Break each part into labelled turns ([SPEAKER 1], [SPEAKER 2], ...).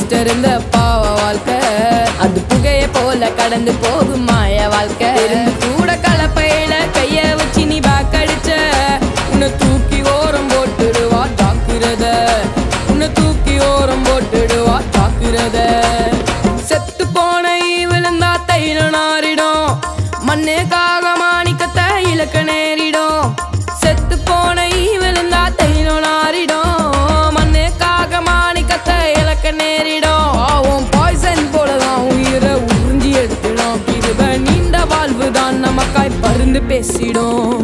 [SPEAKER 1] sister இந்த பாவ வாழ்க்கை அது புகைய போல கடந்து போகும் மாய வாழ்க்கை இருந்து கூட கலப்பையில கைய வச்சு நீ பேக் அடிச்ச உன்னை தூக்கி ஓரம் போட்டுடுவா தாக்குறத உன்னை தூக்கி ஓரம் போட்டுடுவா தாக்குறத செத்து போன விழுந்தா தைல நாரிடும் மண்ணுக்காக மாணிக்கத்தை இழக்க நேரிடும் செத்து போன விழுந்தா தைல நாரிடும் மண்ணுக்காக மாணிக்கத்தை இழக்க நேரிடும் ஆவும் பாய்சன் போலதான் உயிரை உறிஞ்சி எடுத்துடும் இருவ நீண்ட வாழ்வு தான் நமக்காய் பருந்து பேசிடும்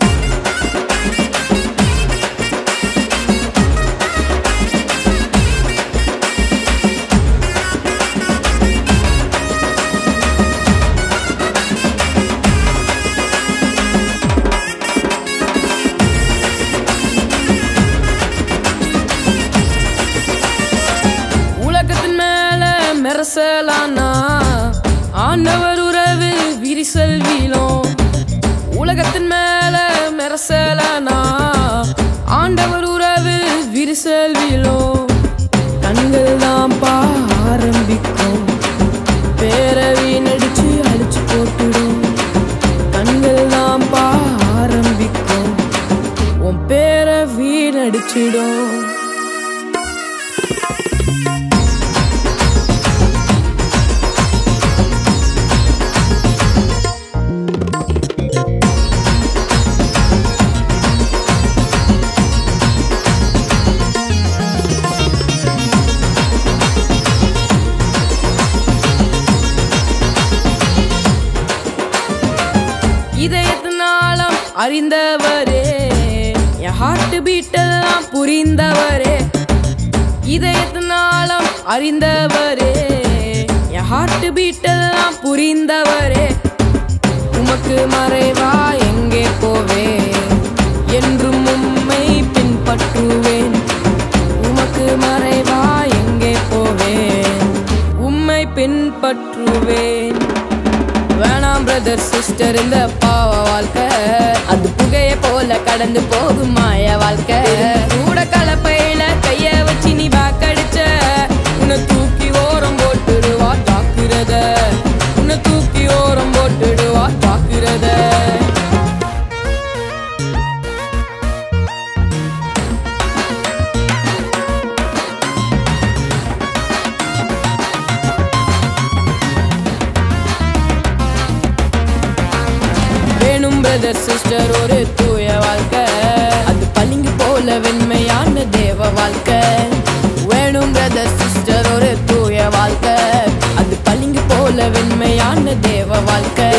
[SPEAKER 1] உலகத்தின் மேல மெரசலானா ஆண்டவர் உறவு விரிசல் வீழும் உலகத்தின் மேல மெரசலானா ஆண்டவர் உறவு விரிசல் வீழும் கண்கள் தான் பா ஆரம்பிக்கும் பேரவி நடிச்சு அழிச்சு போட்டுடும் கண்கள் தான் பா ஆரம்பிக்கும் உன் பேரை வீணடிச்சிடும் இதயத்தினாலம் அறிந்தவரே என் ஹார்ட் பீட்டெல்லாம் புரிந்தவரே இதயத்தினாலம் அறிந்தவரே என் ஹார்ட் பீட்டெல்லாம் புரிந்தவரே உமக்கு மறைவா எங்கே போவேன் என்றும் உம்மை பின்பற்றுவேன் உமக்கு மறைவா எங்கே போவேன் உம்மை பின்பற்றுவேன் வேணாம் பிரதர் சிஸ்டர் இந்த பாவ வாழ்க்கை அது புகைய போல கடந்து போகும் மாய வாழ்க்கை கூட கலப்பையில கைய வச்சு நீ பேக் அடிச்ச உன்னை தூக்கி ஓரம் போட்டுடுவா தாக்குறத உன்னை தூக்கி ஓரம் போட்டுடுவா தாக்குறத வேணும் பிரதர் சிஸ்டர் ஒரு தூய வாழ்க்கை அது பளிங்கு போல வெண்மையான தேவ வாழ்க்கை வேணும் பிரதர் சிஸ்டர் ஒரு தூய வாழ்க்கை அது பளிங்கு போல வெண்மையான தேவ வாழ்க்கை